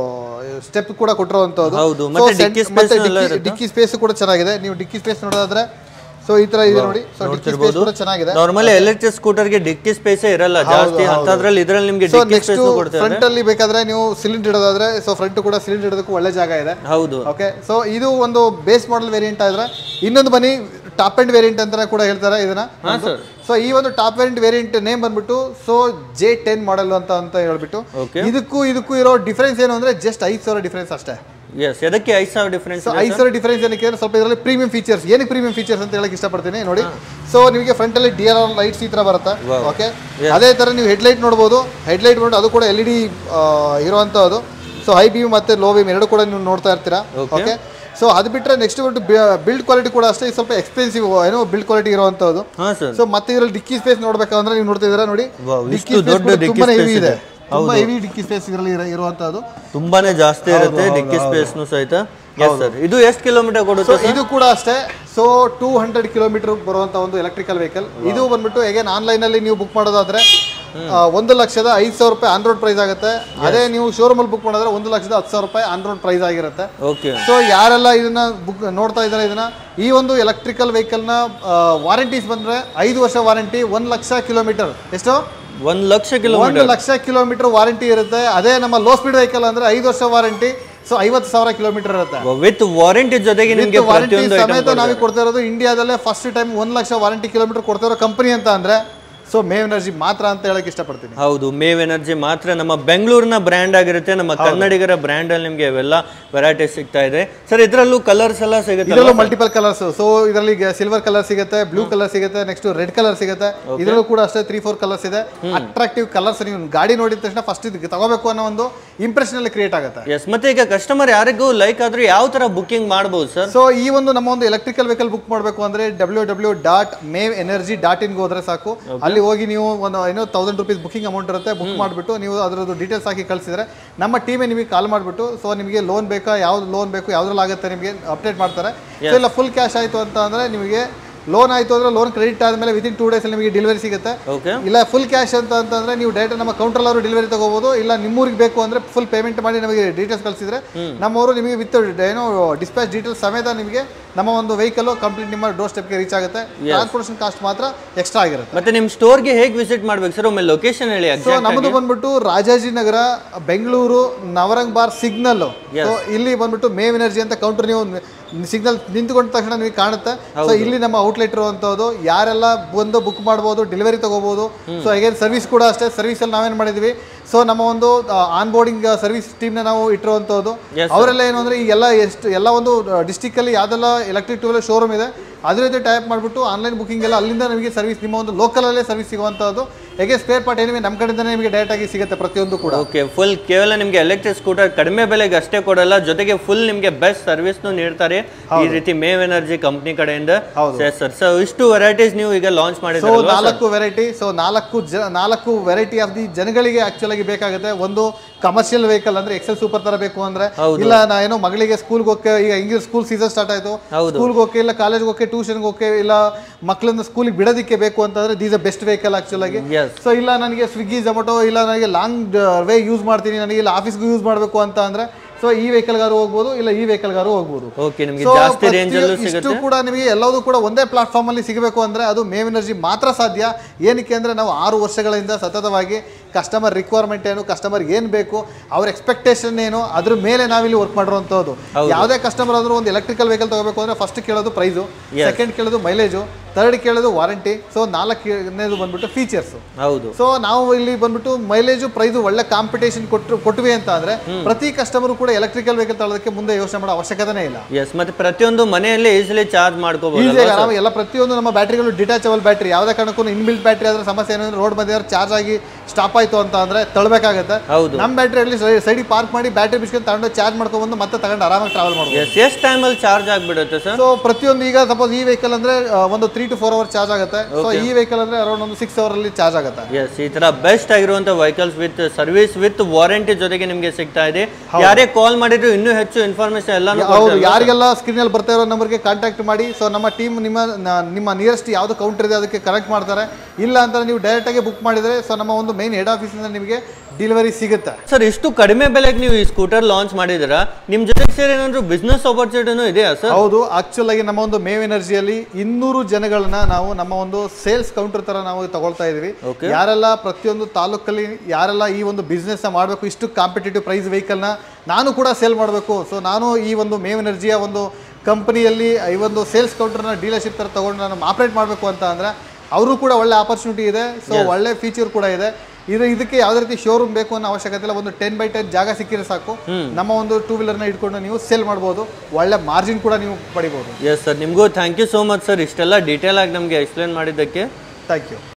Speaker 1: ಸ್ಟೆಪ್ ಕೂಡ ಕೊಟ್ಟಿರುವಂತದ್ದು
Speaker 2: ಹೌದು, ಮತ್ತೆ dicky space ಎಲ್ಲ ಇರುತ್ತೆ.
Speaker 1: ಡಿಕ್ಕಿ ಸ್ಪೇಸ್ ಕೂಡ ಚೆನ್ನಾಗಿದೆ ನೀವು ಡಿಕ್ಕಿ ಸ್ಪೇಸ್ ನೋಡೋದಾದ್ರೆ ಸೊ ಈ ತರ ಇದೆ ನೋಡಿ ಸೊ ಡಿಕ್ಕಿ ಸ್ಪೇಸ್ ಕೂಡ ಚೆನ್ನಾಗಿದೆ
Speaker 2: ನಾರ್ಮಲಿ ಎಲೆಕ್ಟ್ರಿಕ್ ಸ್ಕೂಟರ್ಗೆ ಡಿಕ್ಕಿ ಸ್ಪೇಸೇ ಇರಲ್ಲ ಜಾಸ್ತಿ ಅಂತದ್ರಲ್ಲಿ ಇದ್ರಲ್ಲಿ ನಿಮ್ಗೆ
Speaker 1: ಸೊ
Speaker 2: ಡಿಕ್ಕಿ
Speaker 1: ನೆಕ್ಸ್ಟ್
Speaker 2: ಸ್ಪೇಸ್ ಕೊಡ್ತಾರೆ
Speaker 1: ಫ್ರಂಟ್ ಅಲ್ಲಿ ಬೇಕಾದ್ರೆ ನೀವು ಸಿಲಿಂಡರ್ ಇಡೋದಾದ್ರೆ ಸೊ ಫ್ರಂಟ್ ಕೂಡ ಸಿಲಿಂಡರ್ ಇಡೋದಕ್ಕೂ ಒಳ್ಳೆ ಜಾಗ ಇದೆ
Speaker 2: ಹೌದು
Speaker 1: ಓಕೆ ಸೊ ಇದು ಒಂದು ಬೇಸ್ ಮಾಡಲ್ ವೇರಿಯಂಟ್ ಆದ್ರೆ ಇನ್ನೊಂದು ಬನ್ನಿ ಟಾಪ್ ಅಂಡ್ ವೇರಿಯಂಟ್ ಅಂತ ಕೂಡ ಹೇಳ್ತಾರೆ ಇದನ್ನ
Speaker 2: ಹಾ ಸರ್
Speaker 1: ಸೊ ಈ ಒಂದು ಟಾಪ್ ವೇರಿಯಂಟ್ ವೇರಿಯಂಟ್ ನೇಮ್ ಬಂದ್ಬಿಟ್ಟು ಸೊ ಜೆ ಟೆನ್ ಮಾಡೆಲ್ ಅಂತ ಅಂತ ಹೇಳ್ಬಿಟ್ಟು
Speaker 2: Okay.
Speaker 1: ಇದಕ್ಕೂ ಇದಕ್ಕೂ ಇರೋ ಡಿಫರೆನ್ಸ್ ಏನು ಅಂದ್ರೆ ಜಸ್ಟ್ ಐದು ಸಾವಿರ ಡಿಫರೆನ್ಸ್ ಅಷ್ಟೇ
Speaker 2: ಎಸ್ ಎದಕ್ಕೆ ಐದು ಸಾವಿರ ಡಿಫ್ರೆನ್ಸ್
Speaker 1: ಸೊ ಐದು ಸಾವಿರ ಡಿಫರೆನ್ಸ್ ಏನಕ್ಕೆ ಅಂದ್ರೆ ಸ್ವಲ್ಪ ಇದರಲ್ಲಿ ಪ್ರೀಮಿಯಂ ಫೀಚರ್ಸ್ ಏನಕ್ಕೆ ಪ್ರೀಮಿಯಂ ಫೀಚರ್ಸ್ ಅಂತ ಹೇಳಕ್ ಇಷ್ಟಪಡ್ತೀನಿ ನೋಡಿ ಸೊ ನಿಮಗೆ ಫ್ರಂಟ್ ಅಲ್ಲಿ ಡಿ ಆರ್ ಆರ್ ಲೈಟ್ಸ್ ಈ ತರ ಬರುತ್ತೆ ಓಕೆ ಅದೇ ತರ ನೀವು ಹೆಡ್ಲೈಟ್ ನೋಡ್ಬೋದು ಹೆಡ್ಲೈಟ್ ಬಂದು ಅದು ಕೂಡ ಎಲ್ ಇ ಡಿ ಇರುವಂತದ್ದು ಸೊ ಹೈ ಬೀಮ್ ಮತ್ತೆ ಲೋ ಬೀಮ್ ಎರಡು ಕೂಡ ನೀವು ನೋಡ್ತಾ ಇರ್ತೀರಾ ಓಕೆ ಸೊ ಅದು ಬಿಟ್ಟರೆ ನೆಕ್ಸ್ಟ್ ಬಂದು ಬಿಲ್ಡ್ ಕ್ವಾಲಿಟಿ ಕೂಡ ಅಷ್ಟೇ ಇದು ಸ್ವಲ್ಪ ಎಕ್ಸ್ಪೆನ್ಸಿವ್ ಏನೋ ಬಿಲ್ಡ್ ಕ್ವಾಲಿಟಿ ಇರುವಂತದ್ದು
Speaker 2: ಹಾ ಸರ್
Speaker 1: ಸೊ ಮತ್ತೆ ಇದರಲ್ಲಿ ಡಿಕ್ಕಿ ಸ್ಪೇಸ್ ನೋಡ್ಬೇಕಂದ್ರೆ ನೀವು ನೋಡ್ತಾ ಇದ್ದೀರಾ ನೋಡಿ
Speaker 2: Wow,
Speaker 1: ಡಿಕ್ಕಿ
Speaker 2: ಇಷ್ಟು
Speaker 1: ಸ್ಪೇಸ್
Speaker 2: ದೊಡ್ಡ dicky
Speaker 1: ತುಂಬಾನೇ
Speaker 2: space
Speaker 1: ಹೆವಿ ಇದೆ
Speaker 2: ಇದೆ.
Speaker 1: ತುಂಬಾ ಹೆವಿ ಡಿಕ್ಕಿ ಸ್ಪೇಸ್ ಇದರಲ್ಲಿ ಇರುವಂತದ್ದು
Speaker 2: ತುಂಬಾನೇ ಜಾಸ್ತಿ ಇರುತ್ತೆ ಡಿಕ್ಕಿ ಸ್ಪೇಸ್ನು ಸಹಿತ ಎಸ್ ಸರ್ ಇದು ಎಷ್ಟು ಕಿಲೋಮೀಟರ್ ಕೊಡುತ್ತೆ
Speaker 1: ಸೊ ಇದು ಕೂಡ ಅಷ್ಟೇ ಸೊ ಟೂ ಹಂಡ್ರೆಡ್ ಕಿಲೋಮೀಟರ್ ಬರುವಂತ ಒಂದು ಎಲೆಕ್ಟ್ರಿಕಲ್ ವೆಹಿಕಲ್ ಇದು ಬಂದ್ಬಿಟ್ಟು ಹೇಗೆ ಆನ್ಲೈನ್ ಅಲ್ಲಿ ನೀವು ಬುಕ್ ಮಾಡೋದಾದ್ರೆ ಆ, ಒಂದು ಲಕ್ಷದ ಐದು ಸಾವಿರ ರೂಪಾಯಿ ಆನ್ ರೋಡ್ ಪ್ರೈಸ್ ಆಗುತ್ತೆ ಅದೇ ನೀವು ಶೋರೂಮ್ ಅಲ್ಲಿ ಬುಕ್ ಮಾಡಿದ್ರೆ ಒಂದು ಲಕ್ಷದ ಹತ್ತು ಸಾವಿರ ರೂಪಾಯಿ ಆನ್ ರೋಡ್ ಪ್ರೈಸ್ ಆಗಿರುತ್ತೆ
Speaker 2: ಓಕೆ
Speaker 1: ಸೊ ಯಾರೆಲ್ಲ ಇದನ್ನ ಬುಕ್ ನೋಡ್ತಾ ಇದ್ದಾರೆ ಇದನ್ನ ಈ ಒಂದು ಎಲೆಕ್ಟ್ರಿಕಲ್ ವೆಹಿಕಲ್ನ ವಾರಂಟೀಸ್ ಬಂದ್ರೆ ಐದು ವರ್ಷ ವಾರಂಟಿ ಒಂದು ಲಕ್ಷ ಕಿಲೋಮೀಟರ್ ಎಷ್ಟು
Speaker 2: ಒಂದ್ ಲಕ್ಷ ಕಿಲೋಮೀಟರ್
Speaker 1: ಒಂದು ಲಕ್ಷ ಕಿಲೋಮೀಟರ್ ವಾರಂಟಿ ಇರುತ್ತೆ ಅದೇ ನಮ್ಮ ಲೋ ಸ್ಪೀಡ್ ವೆಹಿಕಲ್ ಅಂದ್ರೆ ಐದು ವರ್ಷ ವಾರಂಟಿ ಸೊ ಐವತ್ತು ಸಾವಿರ ಕಿಲೋಮೀಟರ್ ಇರುತ್ತೆ
Speaker 2: ವಿತ್ ವಾರಂಟಿ ಜೊತೆಗೆ ನಿಮ್ಗೆ
Speaker 1: ವಾರಂಟಿ
Speaker 2: ಪ್ರತಿಯೊಂದು
Speaker 1: ಸಮೇತ
Speaker 2: ಐಟಮ್
Speaker 1: ನಾವೇ ಕೊಡ್ತಾ ಇರೋದು ಇಂಡಿಯಾದಲ್ಲೇ ಫಸ್ಟ್ ಟೈಮ್ ಒಂದ್ ಲಕ್ಷ ವಾರಂಟಿ ಕಿಲೋಮೀಟರ್ ಕೊಡ್ತಾ ಇರೋ ಕಂಪನಿ ಅಂತ ಅಂದ್ರೆ ಸೊ ಮೇವ್ ಎನರ್ಜಿ ಮಾತ್ರ ಅಂತ ಹೇಳಕ್ ಇಷ್ಟಪಡ್ತೀನಿ
Speaker 2: ಹೌದು ಮೇವ್ ಎನರ್ಜಿ ಮಾತ್ರ ನಮ್ಮ ಬೆಂಗಳೂರಿನ ಬ್ರ್ಯಾಂಡ್ ಆಗಿರುತ್ತೆ ನಮ್ಮ ಕನ್ನಡಿಗರ ಬ್ರ್ಯಾಂಡ್ ಅಲ್ಲಿ ನಿಮ್ಗೆ ಇವೆಲ್ಲ ವೆರೈಟಿ ಸಿಗ್ತಾ ಇದೆ ಸರ್ ಇದರಲ್ಲೂ ಕಲರ್ಸ್ ಎಲ್ಲ ಸಿಗುತ್ತೆ
Speaker 1: ಇದರಲ್ಲೂ ಮಲ್ಟಿಪಲ್ ಕಲರ್ಸ್ ಸೊ ಇದರಲ್ಲಿ ಸಿಲ್ವರ್ ಕಲರ್ ಸಿಗುತ್ತೆ ಬ್ಲೂ ಕಲರ್ ಸಿಗುತ್ತೆ ನೆಕ್ಸ್ಟ್ ರೆಡ್ ಕಲರ್ ಸಿಗುತ್ತೆ ಇದರಲ್ಲೂ ಕೂಡ ಅಷ್ಟೇ ತ್ರೀ ಫೋರ್ ಕಲರ್ಸ್ ಇದೆ ಅಟ್ರಾಕ್ಟಿವ್ ಕಲರ್ಸ್ ನೀವು ಗಾಡಿ ನೋಡಿದ ತಕ್ಷಣ ಫಸ್ಟ್ ಇದು ತಗೋಬೇಕು ಅನ್ನೋ ಒಂದು ಇಂಪ್ರೆಷನ್ ಅಲ್ಲಿ ಕ್ರಿಯೇಟ್ ಆಗುತ್ತೆ
Speaker 2: ಎಸ್ ಮತ್ತೆ ಈಗ ಕಸ್ಟಮರ್ ಯಾರಿಗೂ ಲೈಕ್ ಆದ್ರೂ ಯಾವ ತರ ಬುಕಿಂಗ್ ಮಾಡಬಹುದು ಸರ್
Speaker 1: ಸೊ ಈ ಒಂದು ನಮ್ಮ ಒಂದು ಎಲೆಕ್ಟ್ರಿಕಲ್ ವೆಹಿಕಲ್ ಬುಕ್ ಮಾಡಬೇಕು ಅಂದ್ರೆ ಡಬ್ಲ್ಯೂ ಡಬ್ಲ್ಯೂ ಡಾಟ್ ಮೇವ್ ಎನರ್ಜಿ ಡಾಟ್ ಇನ್ಗೆ ಹೋದ್ರೆ ಸಾಕು ಅಲ್ಲಿ ಹೋಗಿ ನೀವು ಒಂದು ಏನೋ ತೌಸಂಡ್ ರುಪೀಸ್ ಬುಕಿಂಗ್ ಅಮೌಂಟ್ ಇರುತ್ತೆ ಬುಕ್ ಮಾಡಿಬಿಟ್ಟು ನೀವು ಅದರದ್ದು ಡೀಟೇಲ್ಸ್ ಹಾಕಿ ಕಳಿಸಿದ್ರೆ ನಮ್ಮ ಟೀಮೇ ನಿಮಗೆ ಕಾಲ್ ಮಾಡಿಬಿಟ್ಟು ಸೊ ನಿಮಗೆ ಲೋನ್ ಬೇಕಾ ಯಾವ್ದು ಲೋನ್ ಬೇಕು ಯಾವ್ದ್ರಲ್ಲಿ ಆಗುತ್ತೆ ನಿಮಗೆ ಅಪ್ಡೇಟ್ ಮಾಡ್ತಾರೆ ಸೊ ಇಲ್ಲ ಫುಲ್ ಕ್ಯಾಶ್ ಆಯಿತು ಅಂತ ಅಂದ್ರೆ ನಿಮಗೆ ಲೋನ್ ಆಯಿತು ಅಂದ್ರೆ ಲೋನ್ ಕ್ರೆಡಿಟ್ ಆದಮೇಲೆ ವಿತಿನ್ ಟೂ ಡೇಸ್ ನಿಮಗೆ ಡೆಲಿವರಿ ಸಿಗುತ್ತೆ
Speaker 2: ಓಕೆ
Speaker 1: ಇಲ್ಲ ಫುಲ್ ಕ್ಯಾಶ್ ಅಂತ ಅಂತಂದ್ರೆ ನೀವು ಡೈರೆಕ್ಟ್ ನಮ್ಮ ಕೌಂಟರ್ ಅವರು ಡೆಲಿವರಿ ತಗೋಬಹುದು ಇಲ್ಲ ನಿಮ್ಮೂರಿಗೆ ಬೇಕು ಅಂದ್ರೆ ಫುಲ್ ಪೇಮೆಂಟ್ ಮಾಡಿ ನಮಗೆ ಡೀಟೇಲ್ಸ್ ಕಳಿಸಿದ್ರೆ ನಮ್ಮವರು ನಿಮಗೆ ವಿತ್ ಏನೋ ಡಿಸ್ಪ್ಯಾಚ್ ಡೀಟೇಲ್ಸ್ ಸಮೇತ ನಿಮಗೆ
Speaker 3: ನಮ್ಮ ಒಂದು ವೆಹಿಕಲ್ ಕಂಪ್ಲೀಟ್ ನಿಮ್ಮ ಡೋರ್ ಸ್ಟೆಪ್ಗೆ ರೀಚ್ ಆಗುತ್ತೆ ಟ್ರಾನ್ಸ್ಪೋರ್ಟೇಷನ್ ಕಾಸ್ಟ್ ಮಾತ್ರ ಎಕ್ಸ್ಟ್ರಾ ಆಗಿರುತ್ತೆ
Speaker 2: ಮತ್ತೆ ನಿಮ್ ಸ್ಟೋರ್ಗೆ ಹೇಗೆ ವಿಸಿಟ್ ಮಾಡ್ಬೇಕು ಸರ್ ಒಮ್ಮೆ ಲೊಕೇಶನ್ ಹೇಳಿ
Speaker 3: ಸೊ
Speaker 2: exact
Speaker 3: ನಮ್ಮದು
Speaker 2: ಆಗಿ.
Speaker 3: ಬಂದ್ಬಿಟ್ಟು Rajajinagar Bengaluru Navrang bar signal so ಇಲ್ಲಿ ಬಂದ್ಬಿಟ್ಟು ಮೇವ್ ಎನರ್ಜಿ ಅಂತ ಕೌಂಟರ್ ನೀವು ಸಿಗ್ನಲ್ ನಿಂತ್ಕೊಂಡ ತಕ್ಷಣ ನಿಮಗೆ ಕಾಣುತ್ತೆ ಸೊ ಇಲ್ಲಿ ನಮ್ಮ ಔಟ್ಲೆಟ್ ಇರುವಂತದ್ದು ಯಾರೆಲ್ಲ ಬಂದು ಬುಕ್ ಮಾಡ್ಬೋದು ಡೆಲಿವರಿ ತಗೋಬಹುದು ಸೊ ಅಗೇನ್ ಸರ್ವಿಸ್ ಕೂಡ ಅಷ್ಟೇ ಸರ್ವಿಸ್ ಅಲ್ಲಿ ನಾವೇನ್ ಮಾಡಿದ್ವಿ ಸೊ ನಮ್ಮ ಒಂದು ಆನ್ ಬೋರ್ಡಿಂಗ್ ಸರ್ವಿಸ್ ಟೀಮ್ನ ನಾವು ಇಟ್ಟಿರುವಂತದ್ದು
Speaker 2: Yes, sir.
Speaker 3: ಅವರೆಲ್ಲ ಏನು ಅಂದ್ರೆ ಈ ಎಲ್ಲ ಎಷ್ಟು ಎಲ್ಲ ಒಂದು ಡಿಸ್ಟಿಕ್ ಅಲ್ಲಿ ಯಾವ್ದೆಲ್ಲ ಎಲೆಕ್ಟ್ರಿಕ್ ಟೂ ವೀಲರ್ ಶೋರೂಮ್ ಇದೆ ಅದ್ರ ಜೊತೆ ಟೈಪ್ ಮಾಡಿಬಿಟ್ಟು ಆನ್ಲೈನ್ ಬುಕಿಂಗ್ ಎಲ್ಲ ಅಲ್ಲಿಂದ ನಮಗೆ ಸರ್ವಿಸ್ ನಿಮ್ಮ ಒಂದು ಲೋಕಲ್ ಅಲ್ಲೇ ಸರ್ವಿಸ್ ಸಿಗುವಂತದ್ದು ಹೇಗೆ ಸ್ಪೇರ್ ಪಾರ್ಟ್ ಏನಿವೆ ನಮ್ಮ ಕಡೆಯಿಂದನೇ ನಿಮಗೆ ಡೈರೆಕ್ಟ್ ಆಗಿ ಸಿಗುತ್ತೆ ಪ್ರತಿಯೊಂದು ಕೂಡ
Speaker 2: ಓಕೆ ಫುಲ್ ಕೇವಲ ನಿಮ್ಗೆ ಎಲೆಕ್ಟ್ರಿಕ್ ಸ್ಕೂಟರ್ ಕಡಿಮೆ ಬೆಲೆಗೆ ಅಷ್ಟೇ ಕೊಡಲ್ಲ ಜೊತೆಗೆ ಫುಲ್ ನಿಮ್ಗೆ ಬೆಸ್ಟ್ ಸರ್ವಿಸ್ನು ನೀಡ್ತಾರೆ ಈ ರೀತಿ ಮೇವ್ ಎನರ್ಜಿ ಕಂಪ್ನಿ ಕಡೆಯಿಂದ
Speaker 3: ಹೌದು.
Speaker 2: ಸರ್ ಸೊ ಇಷ್ಟು ವೆರೈಟೀಸ್ ನೀವು ಈಗ ಲಾಂಚ್
Speaker 3: ಸೊ
Speaker 2: ಮಾಡಿದ್ರೆ
Speaker 3: ನಾಲ್ಕು ವೆರೈಟಿ ಸೊ ನಾಲ್ಕು ಜ ನಾಲ್ಕು ವೆರೈಟಿ ಆಫ್ ದಿ ಜನಗಳಿಗೆ ಆಕ್ಚುಲ್ ಆಗಿ ಬೇಕಾಗುತ್ತೆ ಒಂದು ಕಮರ್ಷಿಯಲ್ ವೆಹಿಕಲ್ ಅಂದ್ರೆ ಎಕ್ಸೆಲ್ ಸೂಪರ್ ತರ ಬೇಕು ಅಂದ್ರೆ
Speaker 2: ಹೌದು.
Speaker 3: ಇಲ್ಲ ನಾ ಏನೋ ಮಗಳಿಗೆ ಸ್ಕೂಲ್ಗೆ ಹೋಗಕ್ಕೆ ಈಗ ಹಿಂಗೆ ಸ್ಕೂಲ್ ಸೀಸನ್ ಸ್ಟಾರ್ಟ್ ಆಯ್ತು
Speaker 2: ಹೌದು.
Speaker 3: ಸ್ಕೂಲ್ಗೆ ಹೋಗಕ್ಕೆ ಇಲ್ಲ ಕಾಲೇಜ್ಗೆ ಹೋಗಕ್ಕೆ ಟ್ಯೂಷನ್ಗೆ ಹೋಗಕ್ಕೆ ಇಲ್ಲ ಮಕ್ಕಳನ್ನ ಸ್ಕೂಲಿಗೆ ಬಿಡೋದಕ್ಕೆ ಬೇಕು ಅಂತಂದ್ರೆ these uh best vehicle actual ಆಗಿ
Speaker 2: Yes.
Speaker 3: ಸೊ ಇಲ್ಲ ನನಗೆ ಸ್ವಿಗ್ಗಿ ಜೊಮಟೊ ಇಲ್ಲ ನನಗೆ ಲಾಂಗ್ ವೇ ಯೂಸ್ ಮಾಡ್ತೀನಿ ನನಗೆ ಇಲ್ಲ ಆಫೀಸ್ಗೂ ಯೂಸ್ ಮಾಡಬೇಕು ಅಂತ ಅಂದ್ರೆ ಸೊ ಈ ವೆಹಿಕಲ್ಗಾರು ಹೋಗ್ಬೋದು ಇಲ್ಲ ಈ ವೆಹಿಕಲ್ಗಾರು ಹೋಗ್ಬೋದು
Speaker 2: ಓಕೆ ನಿಮ್ಗೆ
Speaker 3: So,
Speaker 2: ಜಾಸ್ತಿ
Speaker 3: ಪ್ರತಿ-
Speaker 2: ರೇಂಜ್ ಅಲ್ಲೂ
Speaker 3: ಇಷ್ಟು
Speaker 2: ಸಿಗುತ್ತೆ
Speaker 3: ಕೂಡ ನಿಮಗೆ ಎಲ್ಲವೂ ಕೂಡ ಒಂದೇ ಪ್ಲಾಟ್ಫಾರ್ಮ್ ಅಲ್ಲಿ ಸಿಗಬೇಕು ಅಂದ್ರೆ ಅದು ಮೇವ್ ಎನರ್ಜಿ ಮಾತ್ರ ಸಾಧ್ಯ ಏನಕ್ಕೆ ಅಂದ್ರೆ ನಾವು ಆರು ವರ್ಷಗಳಿಂದ ಸತತವಾಗಿ ಕಸ್ಟಮರ್ ರಿಕ್ವೈರ್ಮೆಂಟ್ ಏನು ಕಸ್ಟಮರ್ ಏನ್ ಬೇಕು ಅವ್ರ ಎಕ್ಸ್ಪೆಕ್ಟೇಷನ್ ಏನು ಅದ್ರ ಮೇಲೆ ನಾವಿಲ್ಲಿ ವರ್ಕ್ ಮಾಡಿರುವಂತದ್ದು ಯಾವುದೇ ಕಸ್ಟಮರ್ ಆದ್ರೂ ಒಂದು ಎಲೆಕ್ಟ್ರಿಕಲ್ ವೆಹಿಕಲ್ ತಗೋಬೇಕು ಅಂದ್ರೆ ಫಸ್ಟ್ ಕೇಳೋದು ಪ್ರೈಸು ಸೆಕೆಂಡ್ ಕೇಳೋದು ಮೈಲೇಜು ಥರ್ಡ್ ಕೇಳೋದು ವಾರಂಟಿ ಸೊ ನಾಲ್ಕನೇದು ಬಂದ್ಬಿಟ್ಟು ಫೀಚರ್ಸ್
Speaker 2: ಹೌದು
Speaker 3: ಸೊ ನಾವು ಇಲ್ಲಿ ಬಂದ್ಬಿಟ್ಟು ಮೈಲೇಜು ಪ್ರೈಸು ಒಳ್ಳೆ ಕಾಂಪಿಟೇಷನ್ ಕೊಟ್ಟು ಕೊಟ್ವಿ ಅಂತ ಅಂದ್ರೆ ಪ್ರತಿ ಕಸ್ಟಮರ್ ಕೂಡ ಎಲೆಕ್ಟ್ರಿಕಲ್ ವೆಹಿಕಲ್ ತಗೊಳ್ಳೋದಕ್ಕೆ ಮುಂದೆ ಯೋಚನೆ ಮಾಡೋ ಅವಶ್ಯಕತೆನೇ ಇಲ್ಲ
Speaker 2: ಎಸ್ ಮತ್ತೆ ಪ್ರತಿಯೊಂದು ಮನೆಯಲ್ಲಿ ಈಸಿಲಿ ಚಾರ್ಜ್ ಮಾಡ್ಕೋಬಹುದು
Speaker 3: ಈಸಿಯಾಗಿ ಆರಾಮಾಗಿ ಎಲ್ಲ ಪ್ರತಿಯೊಂದು ನಮ್ಮ ಬ್ಯಾಟ್ರಿಗಳು ಡಿಟ್ಯಾಚಬಲ್ ಬ್ಯಾಟ್ರಿ ಯಾವುದೇ ಕಾರಣಕ್ಕೂ ಇನ್ಬಿಲ್ಟ್ ಬ್ಯಾಟ್ರಿ ಆದ್ರೆ ಸಮಸ್ಯೆ ಏನಂದ್ರೆ ರೋಡ್ ಮಧ್ಯೆ ಚಾರ್ಜ್ ಆಗಿ ಸ್ಟಾಪ್ ಆಯ್ತು ಅಂತ ಅಂದ್ರೆ ತಳ್ಬೇಕಾಗುತ್ತೆ
Speaker 2: ಹೌದು.
Speaker 3: ನಮ್ಮ ಬ್ಯಾಟ್ರಿಯಲ್ಲಿ ಸೈಡಿಗೆ ಪಾರ್ಕ್ ಮಾಡಿ ಬ್ಯಾಟ್ರಿ ಬಿಸ್ಕೊಂಡು ತಗೊಂಡು ಚಾರ್ಜ್ ಮಾಡ್ಕೊಂಡು ಮತ್ತೆ ತಗೊಂಡು ಆರಾಮಾಗಿ ಟ್ರಾವೆಲ್ ಮಾಡ್ಬೋದು
Speaker 2: ಎಸ್ ಎಷ್ಟು ಟೈಮಲ್ಲಿ ಚಾರ್ಜ್ ಆಗ್ಬಿಡುತ್ತೆ ಸರ್
Speaker 3: ಸೊ ಪ್ರತಿಯೊಂದು ಈಗ ಸಪೋಸ್ ಈ ವೆಹಿಕಲ್ ಅಂದ್ರೆ ಆ, ಒಂದು three to four hour charge ಆಗುತ್ತೆ ಸೊ ಈ ವೆಹಿಕಲ್ ಅಂದ್ರೆ ಅರೌಂಡ್ ಒಂದು ಸಿಕ್ಸ್ ಅವರ್ ಅಲ್ಲಿ ಚಾರ್ಜ್ ಆಗುತ್ತೆ
Speaker 2: ಎಸ್ ಈ ತರ ಬೆಸ್ಟ್ ಆಗಿರುವಂತ vehicles with service with warranty ಜೊತೆಗೆ ನಿಮ್ಗೆ ಸಿಗ್ತಾ ಇದೆ ಯಾರೇ ಕಾಲ್ ಮಾಡಿದ್ರು ಇನ್ನೂ ಹೆಚ್ಚು ಇನ್ಫಾರ್ಮೇಶನ್ ಎಲ್ಲಾನು
Speaker 3: ಹೌದು ಯಾರಿಗೆಲ್ಲ ಸ್ಕ್ರೀನ್ ಅಲ್ಲಿ ಬರ್ತಾ ಇರೋ ನಂಬರ್ಗೆ ಕಾಂಟ್ಯಾಕ್ಟ್ ಮಾಡಿ ಸೊ ನಮ್ಮ ಟೀಮ್ ನಿಮ್ಮ ನ- ನಿಮ್ಮ ನಿಯರೆಸ್ಟ್ ಯಾವ್ದು ಕೌಂಟರ್ ಇದೆ ಅದಕ್ಕೆ ಕನೆಕ್ಟ್ ಮಾಡ್ತಾರೆ ಇಲ್ಲ ಅಂತ ನೀವು ಡೈರೆಕ್ಟ್ ಆಗಿ ಬುಕ್ ಮಾಡಿದ್ರೆ ಸೊ ನಮ್ಮ ಒಂದು ಮೈನ್ ಹೆಡ್ ಆಫೀಸ್ ಇಂದ ನಿಮಗೆ ಡೆಲಿವರಿ ಸಿಗುತ್ತೆ
Speaker 2: ಸರ್ ಇಷ್ಟು ಕಡಿಮೆ ಬೆಲೆಗೆ ನೀವು ಈ ಸ್ಕೂಟರ್ ಲಾಂಚ್ ಮಾಡಿದಿರಾ ನಿಮ್ ಜೊತೆಗೆ ಸೇರಿ ಏನಾದ್ರು ಬಿಸ್ನೆಸ್ ಆಪರ್ಚುನಿಟಿನೂ ಇದೆಯಾ ಸರ್
Speaker 3: ಹೌದು ಆಕ್ಚುಲ್ ಆಗಿ ನಮ್ಮ ಒಂದು ಮೇವ್ ಎನರ್ಜಿಯಲ್ಲಿ ಇನ್ನೂರು ಜನಗಳನ್ನ ನಾವು ನಮ್ಮ ಒಂದು ಸೇಲ್ಸ್ ಕೌಂಟರ್ ತರ ನಾವು ತಗೊಳ್ತಾ ಇದೀವಿ
Speaker 2: Okay.
Speaker 3: ಯಾರೆಲ್ಲ ಪ್ರತಿಯೊಂದು ತಾಲೂಕಲ್ಲಿ ಯಾರೆಲ್ಲ ಈ ಒಂದು ಬಿಸ್ನೆಸ್ ಮಾಡಬೇಕು ಇಷ್ಟು ಕಾಂಪಿಟೇಟಿವ್ ಪ್ರೈಸ್ ವೆಹಿಕಲ್ನ ನಾನು ಕೂಡ ಸೇಲ್ ಮಾಡಬೇಕು ಸೊ ನಾನು ಈ ಒಂದು ಮೇವ್ ಎನರ್ಜಿಯ ಒಂದು ಕಂಪನಿಯಲ್ಲಿ ಈ ಒಂದು ಸೇಲ್ಸ್ ಕೌಂಟರ್ನ ಡೀಲರ್ಶಿಪ್ ತರ ತಗೊಂಡು ನಾನು ಆಪರೇಟ್ ಮಾಡಬೇಕು ಅಂತ ಅಂದ್ರೆ ಅವರು ಕೂಡ ಒಳ್ಳೆ ಆಪರ್ಚುನಿಟಿ ಇದೆ ಸೊ ಒಳ್ಳೆ ಫೀಚರ್ ಕೂಡ ಇದೆ ಇದು ಇದಕ್ಕೆ ಯಾವುದೇ ರೀತಿ ಶೋರೂಮ್ ಬೇಕು ಅನ್ನೋ ಅವಶ್ಯಕತೆ ಇಲ್ಲ ಒಂದು ಟೆನ್ ಬೈ ಟೆನ್ ಜಾಗ ಸಿಕ್ಕಿದ್ರೆ ಸಾಕು ನಮ್ಮ ಒಂದು ಟೂ ವೀಲರ್ನ ಇಟ್ಕೊಂಡು ನೀವು ಸೇಲ್ ಮಾಡ್ಬೋದು ಒಳ್ಳೆ ಮಾರ್ಜಿನ್ ಕೂಡ ನೀವು ಪಡಿಬೋದು
Speaker 2: ಎಸ್ ಸರ್ ನಿಮಗೂ thank you so much sir ಇಷ್ಟೆಲ್ಲ ಡೀಟೇಲ್ ಆಗಿ ನಮಗೆ ಎಕ್ಸ್ಪ್ಲೇನ್ ಮಾಡಿದ್ದಕ್ಕೆ
Speaker 3: ಥ್ಯಾಂಕ್ ಯು